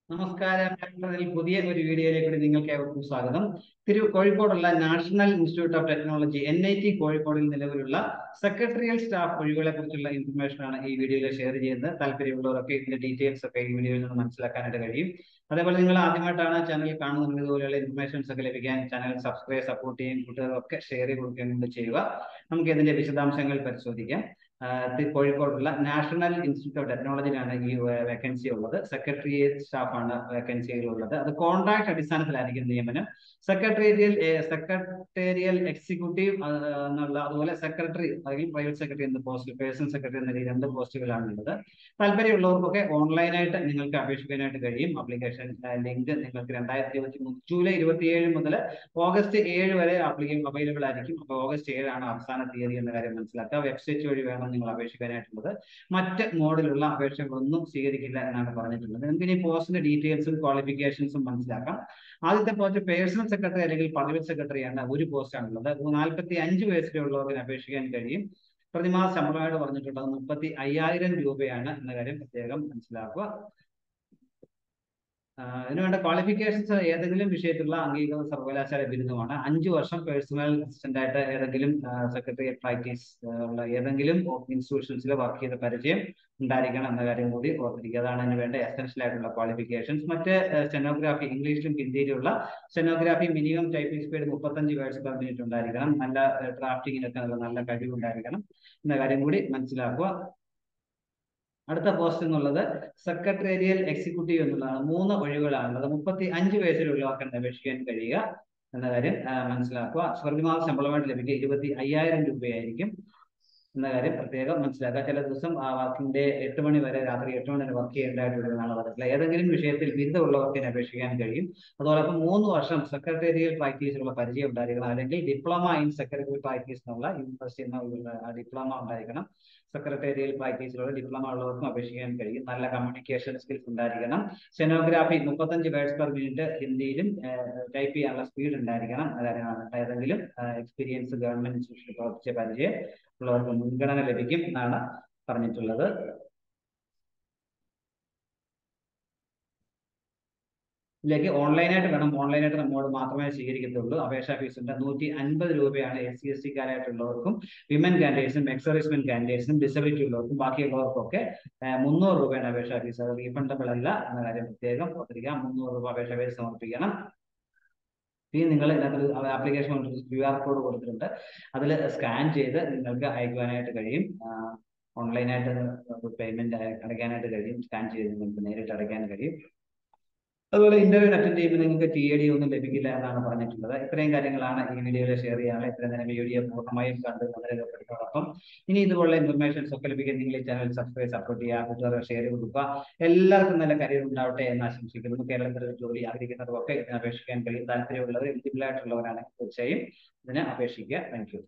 നമസ്കാരം ഞങ്ങളുടെ പുതിയ ഒരു വീഡിയോയിലേക്ക് കൂടി നിങ്ങൾക്ക് ഏവർക്കും സ്വാഗതം തിരു കോഴിക്കോടുള്ള national institute of technology N I T കോഴിക്കോടിൽ നിലവിലുള്ള സെക്രട്ടറിയൽ സ്റ്റാഫ് ഒഴിവുകളെ കുറിച്ചുള്ള ഇൻഫർമേഷൻ ആണ് ഈ വീഡിയോയിൽ ഷെയർ ചെയ്യുന്നത് താല്പര്യമുള്ളവരൊക്കെ ഇതിന്റെ ഡീറ്റെയിൽസ് ഒക്കെ ഈ വീഡിയോയിൽ നിന്ന് മനസ്സിലാക്കാനായിട്ട് കഴിയും അതേപോലെ നിങ്ങൾ ആദ്യമായിട്ടാണ് ചാനൽ കാണുന്നത് ഇതുപോലെയുള്ള ഇൻഫർമേഷൻസ് ഒക്കെ ലഭിക്കാൻ ചാനൽ സബ്സ്ക്രൈബ് സപ്പോർട്ട് ചെയ്യുകയും കൂട്ടുകാരൊക്കെ ഷെയർ ചെയ്ത് കൊടുക്കുകയും കൂടി ചെയ്യുക നമുക്ക് ഇതിന്റെ വിശദാംശങ്ങൾ പരിശോധിക്കാം കോഴിക്കോടുള്ള നാഷണൽ ഇൻസ്റ്റിറ്റ്യൂട്ട് ഓഫ് ടെക്നോളജിയിലാണ് ഈ വേക്കൻസി ഉള്ളത് സെക്രട്ടറിയേറ്റ് സ്റ്റാഫാണ് വേക്കൻസിയിലുള്ളത് അത് കോൺട്രാക്ട് അടിസ്ഥാനത്തിലായിരിക്കും നിയമനം സെക്രട്ടേറിയൽ സെക്രട്ടേറിയൽ എക്സിക്യൂട്ടീവ് എന്നുള്ള അതുപോലെ സെക്രട്ടറി അല്ലെങ്കിൽ പ്രൈവറ്റ് സെക്രട്ടറി എന്ന പോസ്റ്റ് പേഴ്സണൽ സെക്രട്ടറി എന്ന രണ്ട് പോസ്റ്റുകളാണ് ഉള്ളത് താല്പര്യമുള്ളവർക്കൊക്കെ ഓൺലൈനായിട്ട് നിങ്ങൾക്ക് അപേക്ഷിക്കാനായിട്ട് കഴിയും ആപ്ലിക്കേഷൻ ലിങ്ക് നിങ്ങൾക്ക് രണ്ടായിരത്തി ഇരുപത്തി മൂന്ന് ജൂലൈ ഇരുപത്തിയേഴ് മുതൽ ഓഗസ്റ്റ് ഏഴ് വരെ ആപ്ലിക്കേഷൻ അവൈലബിൾ ആയിരിക്കും അപ്പോൾ ഓഗസ്റ്റ് ഏഴാണ് അവസാന തീയതി എന്ന കാര്യം മനസ്സിലാക്കുക വെബ്സൈറ്റ് വഴി വേണം നിങ്ങൾ അപേക്ഷിക്കാനായിട്ടുള്ളത് മറ്റ് മോഡിലുള്ള അപേക്ഷകളൊന്നും സ്വീകരിക്കില്ല എന്നാണ് പറഞ്ഞിട്ടുള്ളത് നിങ്ങൾക്ക് ഇനി പോസ്റ്റിന്റെ ഡീറ്റെയിൽസും ക്വാളിഫിക്കേഷൻസും മനസ്സിലാക്കാം ആദ്യത്തെ പോസ്റ്റ് പേഴ്സണൽ സെക്രട്ടറി അല്ലെങ്കിൽ പ്രൈവറ്റ് സെക്രട്ടറിയാണ് ഒരു പോസ്റ്റാണുള്ളത് നാൽപ്പത്തി അഞ്ച് വയസ്സിലുള്ളവർക്ക് അപേക്ഷിക്കാൻ കഴിയും പ്രതിമാസ ശമ്പളമായിട്ട് പറഞ്ഞിട്ടുള്ളത് മുപ്പത്തി അയ്യായിരം രൂപയാണ് എന്ന കാര്യം പ്രത്യേകം മനസ്സിലാക്കുക ഇതിനുവേണ്ട ക്വാളിഫിക്കേഷൻസ് ഏതെങ്കിലും വിഷയത്തിലുള്ള അംഗീകൃത സർവകലാശാല ബിരുദമാണ് അഞ്ചു വർഷം പേഴ്സണൽ അസിസ്റ്റന്റ് ആയിട്ട് ഏതെങ്കിലും സെക്രട്ടറി പ്രാക്ടീസ് ഉള്ള ഏതെങ്കിലും ഇൻസ്റ്റിറ്റ്യൂഷൻസിൽ വർക്ക് ചെയ്ത പരിചയം ഉണ്ടായിരിക്കണം എന്ന കാര്യം കൂടി ഓർത്തിരിക്കുക അതാണ് അതിന് വേണ്ട എസെൻഷ്യൽ ആയിട്ടുള്ള ക്വാളിഫിക്കേഷൻസ് മറ്റ് സ്റ്റെനോഗ്രാഫി ഇംഗ്ലീഷിലും ഹിന്ദിയിലുള്ള സ്റ്റെനോഗ്രാഫി മിനിമം ടൈപ്പിംഗ് സ്പീഡ് മുപ്പത്തഞ്ച് വേർഡ്സ് പെർ മിനിറ്റ് ഉണ്ടായിരിക്കണം നല്ല ഡ്രാഫ്റ്റിങ്ങിനൊക്കെ നല്ല നല്ല കഴിവുണ്ടായിരിക്കണം എന്ന കാര്യം കൂടി മനസ്സിലാക്കുക അടുത്ത പോസ്റ്റ് എന്നുള്ളത് സെക്രട്ടേറിയൽ എക്സിക്യൂട്ടീവ് എന്നുള്ളതാണ് മൂന്ന് ഒഴിവുകളാണുള്ളത് മുപ്പത്തി അഞ്ച് വയസ്സിലുള്ളവർക്ക് അപേക്ഷിക്കാൻ കഴിയുക എന്ന കാര്യം മനസ്സിലാക്കുക പ്രതിമാസ ശമ്പളമായിട്ട് ലഭിക്കുക ഇരുപത്തി അയ്യായിരം രൂപയായിരിക്കും എന്ന കാര്യം പ്രത്യേകം മനസ്സിലാക്കുക ചില ദിവസം ആ വർക്കിംഗ് ഡേ എട്ട് മണി വരെ രാത്രി എട്ട് മണി വരെ വർക്ക് ചെയ്യേണ്ടതായിട്ടുള്ളതാണ് പറഞ്ഞിട്ടുള്ളത് ഏതെങ്കിലും വിഷയത്തിൽ ബിരുദമുള്ളവർക്ക് അപേക്ഷിക്കാൻ കഴിയും അതോടൊപ്പം മൂന്ന് വർഷം സെക്രട്ടേറിയൽ പ്രാക്ടീസിലുള്ള പരിചയം ഉണ്ടായിരിക്കണം അല്ലെങ്കിൽ ഡിപ്ലോമ ഇൻ സെക്രട്ടറി പ്രാക്ടീസ് എന്നുള്ള യൂണിവേഴ്സിറ്റി എന്ന ഡിപ്ലോമ ഉണ്ടായിരിക്കണം സെക്രട്ടേറിയൽ പ്രാക്ടീസിലുള്ള ഡിപ്ലോമ ഉള്ളവർക്കും അപേക്ഷിക്കാൻ കഴിയും നല്ല കമ്മ്യൂണിക്കേഷൻ സ്കിൽസ് ഉണ്ടായിരിക്കണം സ്റ്റെനോഗ്രാഫി മുപ്പത്തഞ്ച് വേർഡ്സ് പെർ മിനിറ്റ് ഹിന്ദിയിലും ടൈപ്പ് ചെയ്യാനുള്ള സ്പീഡ് ഉണ്ടായിരിക്കണം അതായത് ഏതെങ്കിലും എക്സ്പീരിയൻസ് ഗവൺമെന്റ് ഇൻസ്റ്റിറ്റ്യൂഷനിൽ പ്രവർത്തിച്ച പരിചയം ഉള്ളവർക്ക് മുൻഗണന ലഭിക്കും എന്നാണ് പറഞ്ഞിട്ടുള്ളത് ഇതിലേക്ക് ഓൺലൈനായിട്ട് വേണം ഓൺലൈനായിട്ട് നമ്മോട് മാത്രമേ സ്വീകരിക്കത്തുള്ളൂ അപേക്ഷാ ഫീസിന്റെ നൂറ്റി അൻപത് രൂപയാണ് എസ് സി എസ് സിക്കാരായിട്ടുള്ളവർക്കും വിമൻ കാൻഡിഡേറ്റ്സും എക്സർവീസ്മെൻ കാൻഡിഡേറ്റ്സും ഡിസബിലിറ്റി ഉള്ളവർക്കും ബാക്കിയുള്ളവർക്കും ഒക്കെ മുന്നൂറ് രൂപയാണ് അപേക്ഷാ ഫീസ് അത് റീഫണ്ടബിൾ അല്ല എന്ന കാര്യം പ്രത്യേകം ഓർത്തിരിക്കുക മുന്നൂറ് രൂപ അപേക്ഷാ ഫീസ് സമർപ്പിക്കണം ഇനി നിങ്ങൾ ഇതിനകത്ത് ആപ്ലിക്കേഷൻ ക്യു ആർ കോഡ് കൊടുത്തിട്ടുണ്ട് അതിൽ സ്കാൻ ചെയ്ത് നിങ്ങൾക്ക് അയക്കുവാനായിട്ട് കഴിയും ഓൺലൈനായിട്ട് പേയ്മെന്റ് അടയ്ക്കാനായിട്ട് കഴിയും സ്കാൻ ചെയ്ത് നിങ്ങൾക്ക് നേരിട്ട് അടയ്ക്കാൻ കഴിയും അതുപോലെ ഇന്റർവ്യൂ അറ്റൻഡ് ചെയ്യുമ്പോൾ നിങ്ങൾക്ക് ടി എ ഡി ഒന്നും ലഭിക്കില്ല എന്നാണ് പറഞ്ഞിട്ടുള്ളത് ഇത്രയും കാര്യങ്ങളാണ് ഈ വീഡിയോയിൽ ഷെയർ ചെയ്യാനുള്ളത് ഇത്രയും നേരം വീഡിയോ പൂർണ്ണമായും കണ്ട് രേഖപ്പെടുത്തോടൊപ്പം ഇനി ഇതുപോലുള്ള ഇൻഫർമേഷൻസ് ഒക്കെ ലഭിക്കാൻ നിങ്ങൾ ഈ ചാനൽ സബ്സ്ക്രൈബ് സപ്പോർട്ട് ചെയ്യുക കൂട്ടുകാരെ ഷെയർ കൊടുക്കുക എല്ലാവർക്കും നല്ല കരിയർ ഉണ്ടാവട്ടെ എന്ന് ആശംസിക്കുന്നു കേരളത്തിൽ ജോലി ആഗ്രഹിക്കുന്നവർക്കൊക്കെ ഇതിന് അപേക്ഷിക്കാൻ കഴിയും താല്പര്യമുള്ളവർ എലിജിബിൾ ആയിട്ടുള്ളവരാണെങ്കിൽ തീർച്ചയായും ഇതിന് അപേക്ഷിക്കുക താങ്ക്